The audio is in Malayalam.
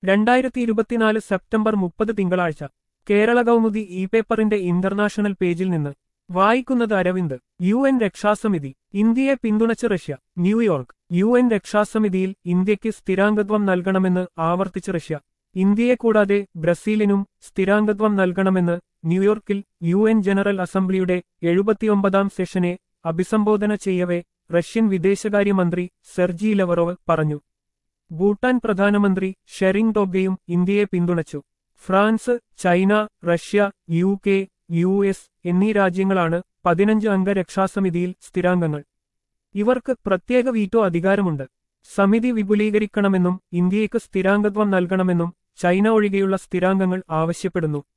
രണ്ടായിരത്തി ഇരുപത്തിനാല് സെപ്റ്റംബർ മുപ്പത് തിങ്കളാഴ്ച കേരള കൗമുദി ഇ പേപ്പറിന്റെ ഇന്റർനാഷണൽ പേജിൽ നിന്ന് വായിക്കുന്നത് അരവിന്ദ് യു എൻ രക്ഷാസമിതി ഇന്ത്യയെ പിന്തുണച്ച് റഷ്യ ന്യൂയോർക്ക് യു എൻ രക്ഷാസമിതിയിൽ ഇന്ത്യയ്ക്ക് സ്ഥിരാംഗത്വം നൽകണമെന്ന് ആവർത്തിച്ച് റഷ്യ ഇന്ത്യയെ കൂടാതെ ബ്രസീലിനും സ്ഥിരാംഗത്വം നൽകണമെന്ന് ന്യൂയോർക്കിൽ യു എൻ ജനറൽ അസംബ്ലിയുടെ എഴുപത്തിയൊമ്പതാം സെഷനെ അഭിസംബോധന ചെയ്യവേ റഷ്യൻ വിദേശകാര്യമന്ത്രി സെർജി ലവറോവ് പറഞ്ഞു ഭൂട്ടാൻ പ്രധാനമന്ത്രി ഷെറിംഗ് ടോബ്ഗയും ഇന്ത്യയെ പിന്തുണച്ചു France China Russia U K U S എന്നീ രാജ്യങ്ങളാണ് പതിനഞ്ച് അംഗ രക്ഷാസമിതിയിൽ സ്ഥിരാംഗങ്ങൾ ഇവർക്ക് പ്രത്യേക വീറ്റോ അധികാരമുണ്ട് സമിതി വിപുലീകരിക്കണമെന്നും ഇന്ത്യയ്ക്ക് സ്ഥിരാംഗത്വം നൽകണമെന്നും ചൈന ഒഴികെയുള്ള സ്ഥിരാംഗങ്ങൾ ആവശ്യപ്പെടുന്നു